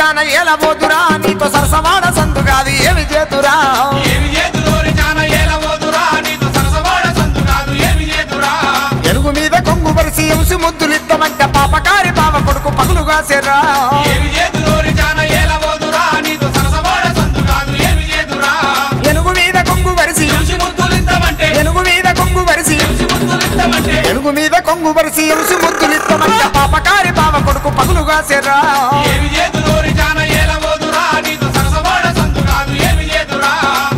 జాన ఏలబోతురా నీతో సరసవాడ సందు కాదు ఏమి చేతురా ఏమి చేతులోరి జాన ఏలబోతురా నీతో సరసవాడ సంతు కాదు ఏమి చేతురా ఎరుగు మీద కొంగు వరిసి ఎంసి ముద్దులిద్దమంట పాపకారి బావ కొడుకు పగులుగా సెర్రా ఏమి చేతులోరి జాన ఏలబోతురా నీతో సరసవాడ సంతు కాదు ఏమి చేతురా ఎనుగు మీద కొంగు వరిసి ఎంసి ముద్దులిద్దామంటే ఎనుగు మీద కొంగు వరిసి ఎంసి ముద్దులిద్దామంటే ఎనుగు మీద కొంగు వరిసి ఎంసి ముద్దులిద్దమంట పాపకారి బావ కొడుకు పగులుగా సెర్రా ఏమి చేతులోరి జాన ఏలబోతురా నీతో సరసవాడ సంతు కాదు ఏమి చేతురా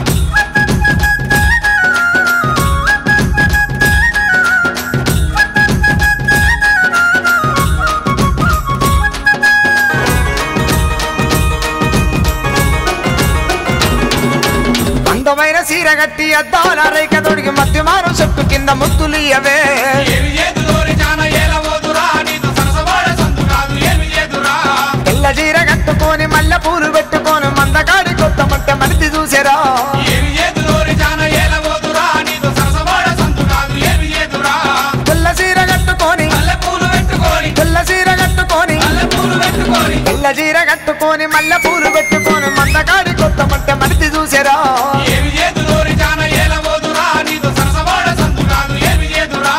అందమైన సీర గట్టి అద్దాల రేఖ తొడిగి మధ్యమారు చెట్టు కింద ముద్దులియవే ఏమి చేతులోరి జాన ఏలబోతురా నీతో సరసవాడ సంతు కాదు ఏమి చేతురా తెల్ల చీర కట్టుకొని మల్లె పూలు పెట్టుకొని మందగాడి కొత్త ముట్ట మనిషి చూసారా ఏమి చేతులోరి జాన ఏలబోతురా నీతో సరసవాడ సంతు కాదు ఏమి చేతురా తెల్ల చీర కట్టుకొని మల్లె పూలు పెట్టుకొని తెల్ల చీర కట్టుకొని మల్లె పూలు పెట్టుకొని తెల్ల చీర కట్టుకొని మల్లె పూలు పెట్టుకొని మందగాడి కొత్త ముట్ట మనిషి చూసారా ఏమి చేతులోరి జాన ఏలబోతురా నీతో సరసవాడ సంతు కాదు ఏమి చేతురా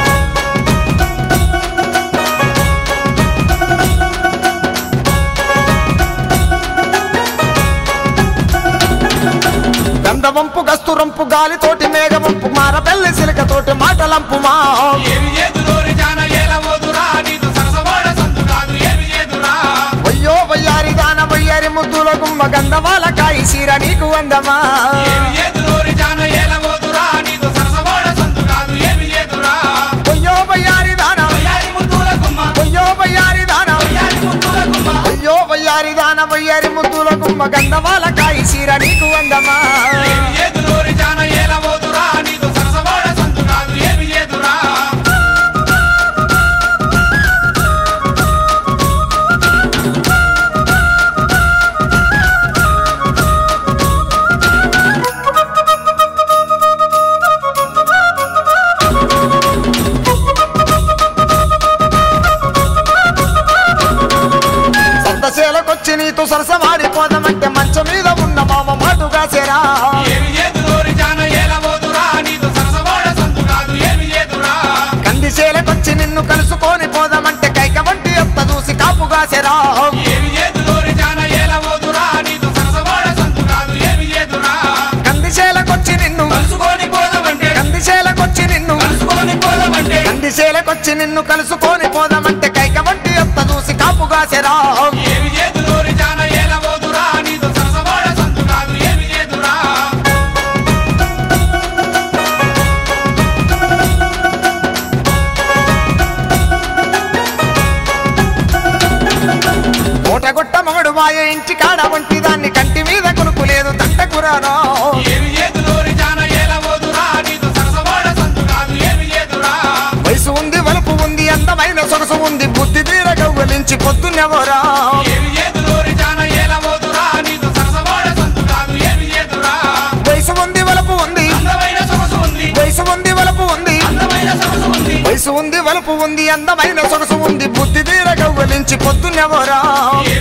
గంధవంపు గస్తురంపు గాలితోటి మేఘవంపు మారపెల్లి సిలకతోటి మాటలంపు మా ఏమి చేతులోరి జాన ఏలబోతురా నీతో సరసవాడ సంతు కాదు ఏమి చేతురా వయ్యో వయ్యారి దాన వయ్యారి ముద్దుల గుమ్మ గంధవాల కాయి సీర నీకు అందమా ఏమి చేతులోరి జాన ఏలబోతురా నీతో సరసవాడ సంతు కాదు ఏమి చేతురా వయ్యో వయ్యారి దాన వయ్యారి ముద్దుల గుమ్మ వయ్యో వయ్యారి దాన వయ్యారి ముద్దుల గుమ్మ అయ్యో వయ్యారి దాన వయ్యారి ముద్దుల గుమ్మ గంధవాల కాయి సీర నీకు అందమా ఏమి చేతులోరి జాన ఏలబోతురా నీతో సరసవాడ సంతు కాదు ఏమి చేతురా సంతశీలకొచ్చి నీతో సరసమాడిపోదామంటే మంచం మీద ఉన్న మామ మాటుగా సేరా ఏమి చేతులోరి జాన ఏలబోతురా నీతో సరసవాడ సంతు కాదు ఏమి చేతురా కందిశీలకొచ్చి నిన్ను కలుసుకొని పోదామంటే కైక వంటి ఎత్త చూసి కాపుగా సేరా ఏమి చేతులోరి జాన ఏలబోతురా నీతో సరసవాడ సంతు కాదు ఏమి చేతురా కందిశీలకొచ్చి నిన్ను కలుసుకొని పోదామంటే కందిశీలకొచ్చి నిన్ను కలుసుకొని పోదామంటే కందిశీలకొచ్చి నిన్ను కలుసుకొని పోదామంటే కైక వంటి ఎత్త చూసి కాపుగా సేరా ఏమి చేతులోరి జాన ఏలబోతురా నీతో సరసవాడ సంతు కాదు ఏమి చేతురా కోటగొట్ట మగడు మాయ ఇంటి కాడ వంటి దాన్ని కంటి మీద కొనుక్కు లేదు తంటకురారా ఏమి చేతులోరి జాన ఏలబోతురా నీతో సరసవాడ సంతు కాదు ఏమి చేతురా వయసు ఉంది వలుపు ఉంది అందమైన సొగసు ఉంది బుద్ధి తీర గవ్వలించి పొద్దున్నెవరా ఏమి చేతులోరి జాన ఏలబోతురా నీతో సరసవాడ సంతు కాదు ఏమి చేతురా వయసు ఉంది వలుపు ఉంది అందమైన సొగసు ఉంది వయసు ఉంది వలుపు ఉంది అందమైన సొగసు ఉంది వయసు ఉంది వలుపు ఉంది అందమైన సొగసు ఉంది బుద్ధి తీర గవ్వలించి పొద్దున్నెవరా ఏమి